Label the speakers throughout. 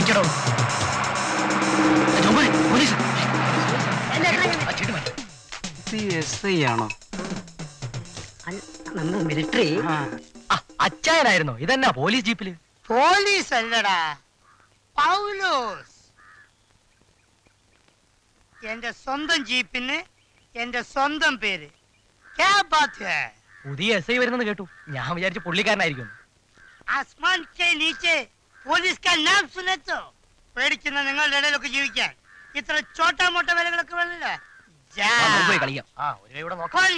Speaker 1: മാറ്റിക്കടോ ജോമോനെ, police ആ, ചീട്ട് മാറ്റി.
Speaker 2: എസ് ഐ ആണോ
Speaker 3: നമ്മൾ മിലിറ്ററി
Speaker 1: ആ, അച്ചായനായിരുന്നോ ഇതെന്നാ പോലീസ് ജീപ്പില്
Speaker 3: പോലീസ് അല്ലടാ പൗലോസ് എന്റെ സ്വന്തം ജീപ്പിന് എന്റെ സ്വന്തം പേര് ക്യാ ബാത് ഹൈ
Speaker 1: പുതിയ എസ് ഐ വരുന്നെന്ന് കേട്ടു ഞാൻ വിചാരിച്ചു പുള്ളിക്കാരനായിരിക്കും
Speaker 3: ആസ്മാൻ കെ നീച്ചെ പോലീസ് കാ നാം സുനത്തോ പേടിക്കുന്ന നിങ്ങളുടെ ഇടയിലൊക്കെ ജീവിക്കാൻ ഇത്ര ചോട്ടാ മോട്ട വിലകളൊക്കെ വേണല്ല
Speaker 1: ആ, നമുക്ക് പോയി കളിക്കാം ആ ഒരു കൈ കൂടെ നോക്കാം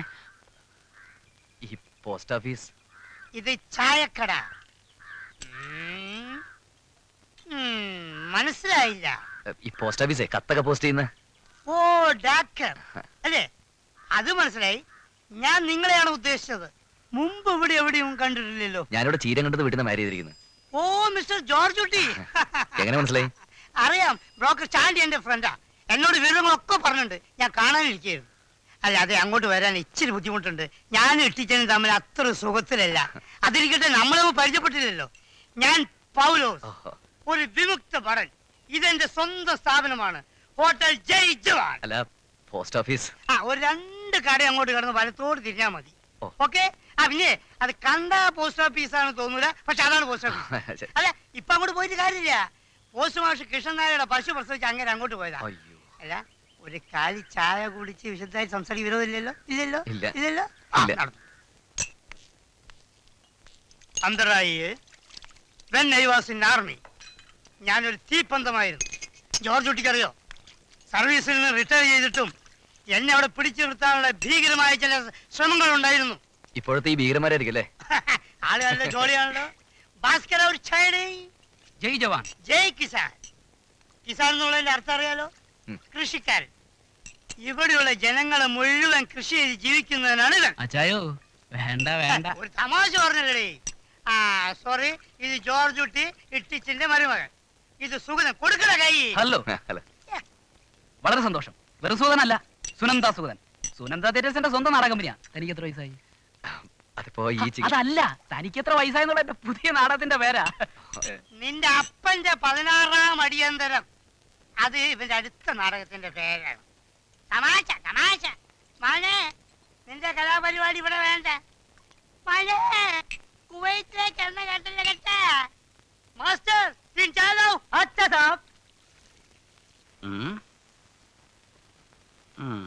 Speaker 4: ഈ പോസ്റ്റ് ഓഫീസ്
Speaker 3: ഇത് ചായക്കട ഉം. ഉം, മനസ്സിലായില്ല
Speaker 4: ഈ പോസ്റ്റ് ഓഫീസേ കത്തൊക്കെ പോസ്റ്റ് ചെയ്യുന്ന
Speaker 3: ഓ ഡാക്ടർ അല്ലേ അത് മനസ്സിലായി ഞാൻ നിങ്ങളെയാണ് ഉദ്ദേശിച്ചത് മുമ്പ് ഇവിടെ എവിടെയും കണ്ടിട്ടില്ലല്ലോ
Speaker 4: ഞാനിവിടെ ചീരം കണ്ടത് വീട്ടിൽ നിന്ന് മാരി ചെയ്തിരിക്കുന്നത്
Speaker 3: ഓ മിസ്റ്റർ ജോർജ് കുട്ടി
Speaker 4: എങ്ങനെ മനസ്സിലായി
Speaker 3: അറിയാം ബ്രോക്കർ ചാണ്ടി എന്റെ ഫ്രണ്ടാ എന്നോട് വിവരങ്ങളൊക്കെ പറഞ്ഞിട്ടുണ്ട് ഞാൻ കാണാനിരിക്കുകയായിരുന്നു അല്ല അതെ അങ്ങോട്ട് വരാൻ ഇച്ചിരി ബുദ്ധിമുട്ടുണ്ട് ഞാനും ഇട്ടിച്ചനും തമ്മിൽ അത്ര സുഖത്തിലല്ല അതിരിക്കട്ടെ നമ്മളൊന്നും പരിചയപ്പെട്ടില്ലല്ലോ ഞാൻ പൗലോസ്
Speaker 4: ഓഹോ.
Speaker 3: ഒരു വിമുക്ത ഭടൻ ഇതെന്റെ സ്വന്തം സ്ഥാപനമാണ് ഹോട്ടൽ ജയ് ജവാൻ
Speaker 4: അല്ല പോസ്റ്റ് ഓഫീസ്
Speaker 3: ആ ഒരു രണ്ട് കട അങ്ങോട്ട് കിടന്ന് വലത്തോട് തിരിഞ്ഞാൽ മതി
Speaker 4: ഓ.
Speaker 3: ഓക്കെ ആ പിന്നെ അത് കണ്ട പോസ്റ്റ് ഓഫീസ് ആണ് തോന്നൂല പക്ഷെ അതാണ് പോസ്റ്റ് ഓഫീസ്
Speaker 4: ശരി.
Speaker 3: അല്ല ഇപ്പൊ അങ്ങോട്ട് പോയിട്ട് കാര്യമില്ല പോസ്റ്റ് മാഷ് കൃഷ്ണൻ നായരുടെ പശു പ്രസവിച്ച് അങ്ങനെ അങ്ങോട്ട് പോയതാ
Speaker 4: അയ്യോ
Speaker 3: അല്ല ഒരു കാലി ചായ കുടിച്ച് വിശദമായി സംസാരിക്കും വിരോധമില്ലല്ലോ ഇല്ലല്ലോ
Speaker 4: ഇല്ല.
Speaker 3: ഇല്ലല്ലോ ആ,
Speaker 4: ഇല്ല.
Speaker 3: നടന്നു. അന്തരായി when I was in army ഞാനൊരു തീപ്പന്തമായിരുന്നു ജോർജ് കുട്ടിക്കറിയോ സർവീസിൽ നിന്ന് റിട്ടയർ ചെയ്തിട്ടും എന്നെ അവിടെ പിടിച്ചു നിർത്താനുള്ള ഭീകരമായ ചില ശ്രമങ്ങൾ ഉണ്ടായിരുന്നു
Speaker 4: ഇപ്പോഴത്തെ ഈ ഭീകരന്മാരായിരിക്കും അല്ലേ
Speaker 3: ആളുകളുടെ ജോലിയാണല്ലോ ഭാസ്കര ഒരു ചൈഡേ
Speaker 2: ജയ് ജവാൻ
Speaker 3: ജയ് കിസാൻ കിസാൻ എന്നുള്ളതിന്റെ അർത്ഥം അറിയാലോ
Speaker 4: ഉം.
Speaker 3: കൃഷിക്കാരൻ ഇവിടെയുള്ള ജനങ്ങളെ മുഴുവൻ കൃഷി ചെയ്ത് ജീവിക്കുന്നതിനാണ് ഇവൻ
Speaker 2: അച്ചായോ വേണ്ട വേണ്ട
Speaker 3: ഒരു തമാശ പറഞ്ഞല്ലേ ആ സോറി ഇത് ജോർജ് കുട്ടി ഇട്ടിച്ചിന്റെ മരുമകൻ ഇത് സുഗതൻ കൊടുക്കണ കൈ
Speaker 2: ഹലോ
Speaker 4: അല്ല
Speaker 2: വളരെ സന്തോഷം വെറും സുഗതനല്ല സുനന്ദ സുഗതൻ സുനന്ദ തേജസിന്റെ സ്വന്തം നാടക കമ്പനിയാ തനിക്ക് എത്ര വയസ്സായി
Speaker 4: അതിപ്പോ ഈ ചികി-
Speaker 2: അതല്ല തനിക്ക് എത്ര വയസ്സായെന്നുള്ള എന്റെ പുതിയ നാടകത്തിന്റെ പേരാ
Speaker 3: നിന്റെ അപ്പന്റെ പതിനാറാം അടിയന്തരം അത് ഇവന്റെ അടുത്ത നാടകത്തിന്റെ പേരാണ് തമാശ തമാശ മഴേ നിന്റെ കലാപരിപാടി ഇവിടെ വേണ്ട മഴേ കുവൈറ്റിലേക്ക് എണ്ണ കേട്ടല്ലേ കേട്ട മാസ്റ്റർ തിൻ ചാലോ അച്ഛ സാബ്
Speaker 2: ഉം. ഉം.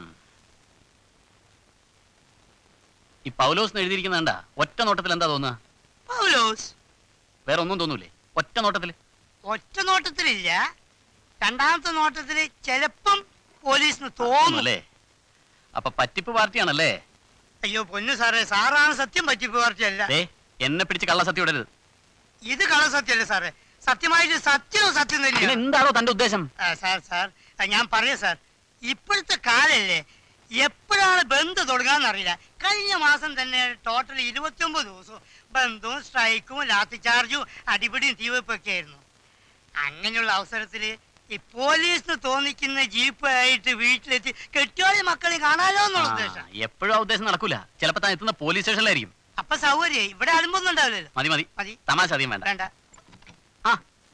Speaker 2: ഈ പൗലോസ് എന്ന് എഴുതിയിരിക്കുന്നണ്ട ഒറ്റ നോട്ടത്തിൽ എന്താ തോന്നുക
Speaker 3: പൗലോസ്
Speaker 2: വേറെ ഒന്നും തോന്നൂലേ ഒറ്റ നോട്ടത്തിൽ
Speaker 3: ഒറ്റ നോട്ടത്തിലില്ല രണ്ടാമത്തെ നോട്ടത്തില് ചിലപ്പം പോലീസിന് തോന്നും
Speaker 2: അല്ലേ അപ്പൊ പറ്റിപ്പ് പാർട്ടിയാണല്ലേ
Speaker 3: അയ്യോ പൊന്നു സാറേ സാറാണ് സത്യം പറ്റിപ്പ് പാർട്ടിയല്ല
Speaker 2: ദേ എന്നെ പിടിച്ച് കള്ളസത്യം ഇടരുത്
Speaker 3: ഇത് കള്ളസത്യമല്ലേ സാറേ സത്യമായിട്ട് സത്യവും സത്യം
Speaker 2: പിന്നെ
Speaker 3: തന്നെയാണ്
Speaker 2: എന്താണോ തന്റെ ഉദ്ദേശം
Speaker 3: ആ, സാർ സാർ ആ, ഞാൻ പറയാം സാർ ഇപ്പോഴത്തെ കാലല്ലേ എപ്പോഴാണ് ബന്ദ് തുടങ്ങാന്ന് അറിയില്ല കഴിഞ്ഞ മാസം തന്നെ ടോട്ടൽ ഇരുപത്തിയൊമ്പത് ദിവസവും ബന്ധവും സ്ട്രൈക്കും ലാത്തി ചാർജും അടിപിടിയും തീവെപ്പൊക്കെ ആയിരുന്നു അങ്ങനെയുള്ള അവസരത്തിൽ ഈ പോലീസിന് തോന്നിക്കുന്ന ജീപ്പ് ആയിട്ട് വീട്ടിലെത്തി കെട്ടിയോളി മക്കളെ കാണാലോ എന്നുള്ള ഉദ്ദേശം
Speaker 2: എപ്പോഴും ആ ഉദ്ദേശം നടക്കൂല ചിലപ്പോ താൻ എത്തുന്ന പോലീസ് സ്റ്റേഷനിലായിരിക്കും
Speaker 3: അപ്പൊ സൗകര്യം ഇവിടെ അലുമ്പൊന്നും ഉണ്ടാവില്ലല്ലോ
Speaker 2: മതി മതി
Speaker 3: മതി
Speaker 2: തമാശ അധികം വേണ്ട
Speaker 3: വേണ്ട
Speaker 2: ആ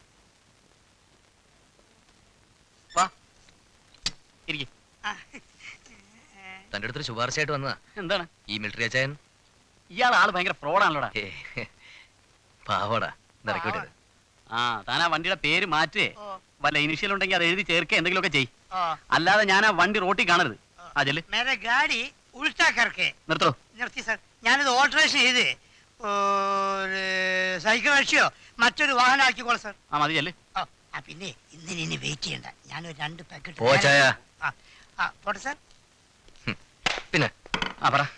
Speaker 2: വാ ഇരിക്കും
Speaker 3: ആ,
Speaker 4: തന്റെ അടുത്തൊരു ശുപാർശയായിട്ട് വന്നതാ
Speaker 2: എന്താണ്
Speaker 4: ഈ മിലിറ്ററി അച്ചായൻ
Speaker 2: ഇയാൾ ആള് ഭയങ്കര ഫ്രോഡാണല്ലോടാ
Speaker 4: ഏ, പാവടാ നിറക്കി വിട്ടത്
Speaker 2: ആ താൻ ആ വണ്ടിയുടെ പേര് മാറ്റേ
Speaker 3: ഓ,
Speaker 2: വല്ല ഇനിഷ്യൽ ഉണ്ടെങ്കിൽ അത് എഴുതി ചേർക്കുക എന്തെങ്കിലുമൊക്കെ ചെയ്
Speaker 3: ഓ.
Speaker 2: അല്ലാതെ ഞാൻ ആ വണ്ടി റോട്ടിൽ കാണരുത് ആ ചെല്ല്
Speaker 3: മേരെ ഗാഡി ഉൾട്ടാ കറക്കേ
Speaker 2: നിർത്തോ
Speaker 3: നിർത്തി സാർ ഞാനിത് ഓൾട്ടറേഷൻ ചെയ്ത് ഒരു സൈക്കിൾ അടിച്ചോ മറ്റൊരു വാഹനം ആക്കിക്കോളാം സാർ
Speaker 2: ആ മതി ചെല്ല്
Speaker 3: ആ ആ, പിന്നെ ഇന്നിനി ഇനി വെയിറ്റ് ചെയ്യണ്ട ഞാനൊരു രണ്ട് പാക്കറ്റ്
Speaker 4: പോ ചായ.
Speaker 3: ആ ആ പോട്ടെ സാർ
Speaker 4: പിന്നെ
Speaker 2: ആ പറ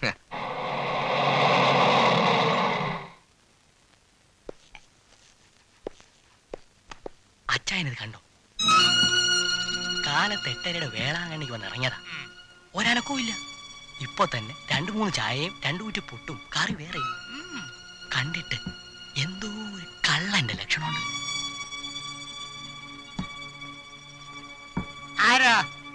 Speaker 1: അച്ചായനത് കണ്ടോ കാലത്ത് എട്ടരയുടെ വേളാങ്കണ്ണിക്ക് വന്ന് ഇറങ്ങിയതാ ഒരനക്കവും ഇല്ല ഇപ്പൊ തന്നെ രണ്ടു മൂന്ന് ചായയും രണ്ടു കുറ്റി പുട്ടും കറി വേറെ കണ്ടിട്ട് എന്തോ ഒരു കള്ളന്റെ ലക്ഷണമുണ്ട്
Speaker 3: ആരാ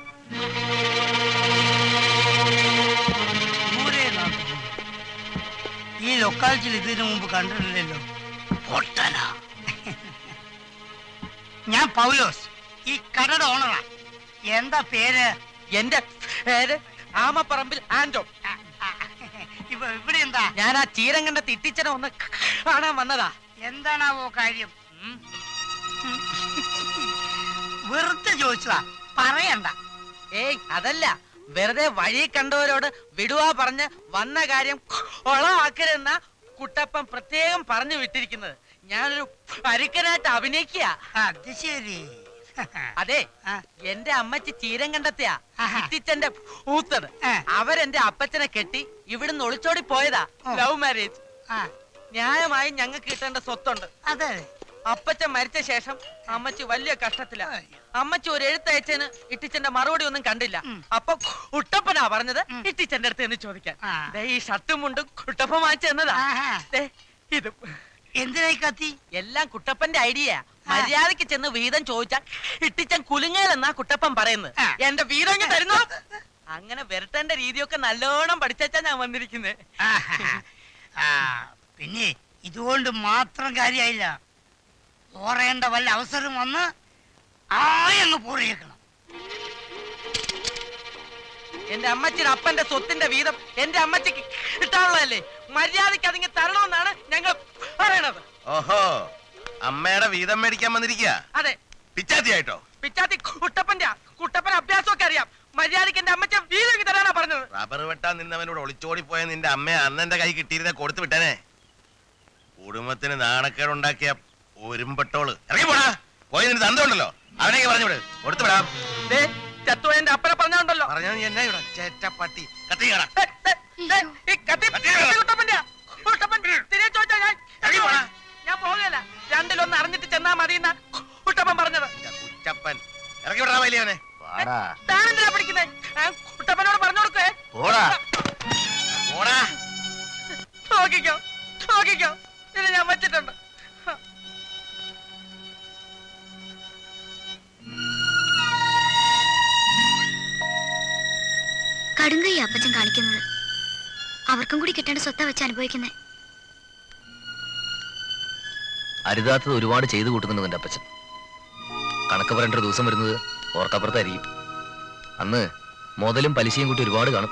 Speaker 3: ദൂരെ നിന്നാണ് തോന്നുന്നത്. ഈ ലൊക്കാലിറ്റിയിൽ ഇതിനു മുമ്പ് കണ്ടിട്ടില്ലല്ലോ പൊട്ടനാ ഞാൻ പൗലോസ് ഈ കടയുടെ ഓണറാ എന്താ പേര്
Speaker 1: എന്റെ പേര് ആമപ്പറമ്പിൽ ആൻഡോ
Speaker 3: ആ, ആ, ഇവ ഇവിടെ എന്താ
Speaker 1: ഞാൻ ആ ചീരങ്കണ്ട തിട്ടിച്ചനെ ഒന്ന് കാണാൻ വന്നതാ
Speaker 3: എന്താണാവോ കാര്യം
Speaker 1: ഉം.
Speaker 3: വെറുതെ ചോദിച്ചതാ പറയണ്ട
Speaker 1: ഏയ് അതല്ല വെറുതെ വഴി കണ്ടവരോട് വിടുവാ പറഞ്ഞ് വന്ന കാര്യം ഒളമാക്കരുന്ന കുട്ടപ്പൻ പ്രത്യേകം പറഞ്ഞു വിട്ടിരിക്കുന്നത് ഞാനൊരു പരുക്കനായിട്ട് അഭിനയിക്കുക
Speaker 3: അത് ശരി
Speaker 1: അതെ
Speaker 3: ആ,
Speaker 1: എന്റെ അമ്മച്ചി ചീരം കണ്ടെത്തിയാ
Speaker 3: ആഹാ.
Speaker 1: ഇത്തിച്ചന്റെ ഊത്തത്
Speaker 3: ആ.
Speaker 1: അവരെന്റെ അപ്പച്ചനെ കെട്ടി ഇവിടുന്ന് ഒളിച്ചോടി പോയതാ
Speaker 3: ഓ.
Speaker 1: ലവ് മാരേജ്
Speaker 3: ആ,
Speaker 1: ന്യായമായും ഞങ്ങൾക്ക് കിട്ടേണ്ട സ്വത്തുണ്ട്
Speaker 3: അതെ
Speaker 1: അപ്പച്ചൻ മരിച്ച ശേഷം അമ്മച്ചി വലിയ കഷ്ടത്തില
Speaker 3: അയ്യോ.
Speaker 1: അമ്മച്ചി ഒരു എഴുത്തയച്ചന് ഇട്ടിച്ചന്റെ മറുപടി ഒന്നും കണ്ടില്ല
Speaker 3: ഉം.
Speaker 1: അപ്പൊ കുട്ടപ്പനാ പറഞ്ഞത്
Speaker 3: ഉം.
Speaker 1: ഇട്ടിച്ചന്റെ അടുത്ത് എന്ന് ചോദിക്കാൻ
Speaker 3: ആ.
Speaker 1: ദേ ഈ ഷർട്ടും മുണ്ടും കുട്ടപ്പൻ വാങ്ങിച്ചു തന്നതാ
Speaker 3: ആഹാ.
Speaker 1: ദേ, ഇത്
Speaker 3: എന്തിനായി കത്തി
Speaker 1: എല്ലാം കുട്ടപ്പന്റെ ഐഡിയ മര്യാദക്ക് ചെന്ന് വീതം ചോദിച്ചാൽ ഇട്ടിച്ചൻ കുലുങ്ങലെന്നാ കുട്ടപ്പൻ പറയുന്നത്
Speaker 3: ആ.
Speaker 1: എന്റെ വീതം ഇങ്ങ് തരുന്നു അങ്ങനെ വരട്ടേണ്ട രീതിയൊക്കെ നല്ലോണം പഠിച്ചാ ഞാൻ വന്നിരിക്കുന്നത്
Speaker 3: ആഹാ. ആ, പിന്നെ ഇതുകൊണ്ട് മാത്രം കാര്യമായില്ല പോറേണ്ട വല്ല അവസരം വന്ന് ആയങ്ങ് പൂറിയേക്കണം
Speaker 1: എന്റെ അമ്മച്ചിയുടെ അപ്പന്റെ സ്വത്തിന്റെ വീതം എന്റെ അമ്മച്ചിക്ക് കിട്ടാനുള്ളതല്ലേ മര്യാദക്ക് അതിങ്ങ് തരണമെന്നാണ് ഞങ്ങൾ പറയണത്
Speaker 5: ഓഹോ അമ്മയുടെ വീതം മേടിക്കാൻ വന്നിരിക്കുക
Speaker 1: അതെ
Speaker 5: പിച്ചാത്തിയായിട്ടോ
Speaker 1: പിച്ചാത്തി കുട്ടപ്പന്റെ കുട്ടപ്പൻ അഭ്യാസമൊക്കെ അറിയാം മര്യാദക്ക് എന്റെ അമ്മച്ച വീതം ഇങ്ങ് തരാനാ പറഞ്ഞത്
Speaker 5: റബ്ബർ വെട്ടാൻ നിന്നവനോട് ഒളിച്ചോടി പോയ നിന്റെ അമ്മ അന്നെന്റെ കൈ കിട്ടിയിരുന്ന കൊടുത്തു വിട്ടനെ കുടുംബത്തിന് നാണക്കേടുണ്ടാക്കിയ ഒരുമ്പെട്ടോള് ഇറങ്ങി പോടാ പോയി നിന്റെ തന്തമുണ്ടല്ലോ അവനെയൊക്കെ പറഞ്ഞു വിട് കൊടുത്തു വിടാം
Speaker 1: ദേ ചത്തു എന്റെ അപ്പനെ പറഞ്ഞുണ്ടല്ലോ
Speaker 5: പറഞ്ഞാ നീ എന്നാ ഇവിടെ ചേറ്റപ്പട്ടി കത്തിക്കട
Speaker 1: ദേ, ദേ, ദേ, ഈ കത്തി കത്തി കുട്ടപ്പന്റെയാ. കുട്ടപ്പൻ തിരികെ ചോദിച്ചാ ഞാൻ
Speaker 5: ഇറങ്ങി പോടാ.
Speaker 1: ഞാൻ പോകുകയല്ല രണ്ടിലൊന്ന് അറിഞ്ഞിട്ട് ചെന്നാ മതി എന്നാ കുട്ടപ്പൻ പറഞ്ഞത്
Speaker 5: കുറ്റപ്പൻ ഇറങ്ങി വിടാ വലിയവനെ പാടാ
Speaker 1: താനെന്തിനാ പിടിക്കുന്നേ കുട്ടപ്പനോട് പറഞ്ഞു കൊടുക്കേ
Speaker 5: പോടാ പോടാ
Speaker 1: നോക്കിക്കോ നോക്കിക്കോ ഇത് ഞാൻ വെച്ചിട്ടുണ്ട്
Speaker 6: കടുങ്കൈ അപ്പച്ചൻ കാണിക്കുന്നത് അവർക്കും കൂടി കിട്ടേണ്ട സ്വത്ത വെച്ച് അനുഭവിക്കുന്നത്
Speaker 4: അരുതാത്തത് ഒരുപാട് ചെയ്തു കൂട്ടുന്നുണ്ട് നിന്റെ അപ്പച്ചൻ കണക്ക് പറയേണ്ട ഒരു ദിവസം വരുന്നത് ഓർക്കപ്പുറത്തായിരിക്കും അന്ന് മുതലും പലിശയും കൂട്ടി ഒരുപാട് കാണും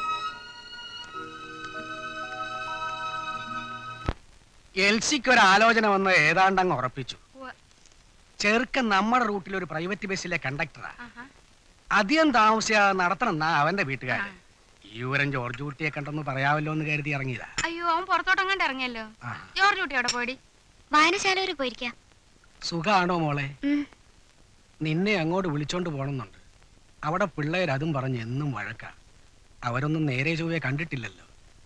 Speaker 7: എൽസിക്ക് ഒരു ആലോചന വന്ന് ഏതാണ്ട് അങ്ങ് ഉറപ്പിച്ചു ചെറുക്കൻ നമ്മുടെ റൂട്ടിൽ ഒരു പ്രൈവറ്റ് ബസ്സിലെ കണ്ടക്ടറാ അധികം താമസിയാതെ നടത്തണമെന്നാ അവന്റെ വീട്ടുകാര് ഈ ഊരൻ ജോർജ് കുട്ടിയെ കണ്ടെന്ന് പറയാമല്ലോ എന്ന് കരുതി ഇറങ്ങിയതാ
Speaker 8: അയ്യോ അവൻ പുറത്തോട്ടങ്ങാണ്ട് ഇറങ്ങിയല്ലോ
Speaker 7: ആ.
Speaker 8: ജോർജ് കുട്ടി അവിടെ പോയി
Speaker 6: വായനശാല വരെ പോയിരിക്കാം
Speaker 7: സുഖാണോ മോളെ
Speaker 6: ഉം.
Speaker 7: നിന്നെ അങ്ങോട്ട് വിളിച്ചോണ്ട് പോണമെന്നുണ്ട് അവിടെ പിള്ളേർ അതും പറഞ്ഞ് എന്നും വഴക്കാ അവരൊന്നും നേരെ ചൊവ്വേ കണ്ടിട്ടില്ലല്ലോ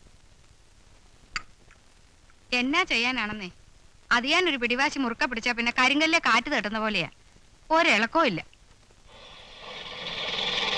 Speaker 8: എന്നാ ചെയ്യാനാണെന്നേ അത് ഞാൻ ഒരു പിടിവാശി മുറുക്ക പിടിച്ചാ പിന്നെ കരിങ്കല്ലെ കാറ്റ് തട്ടുന്ന പോലെയാ ഒരിളക്കവും ഇല്ല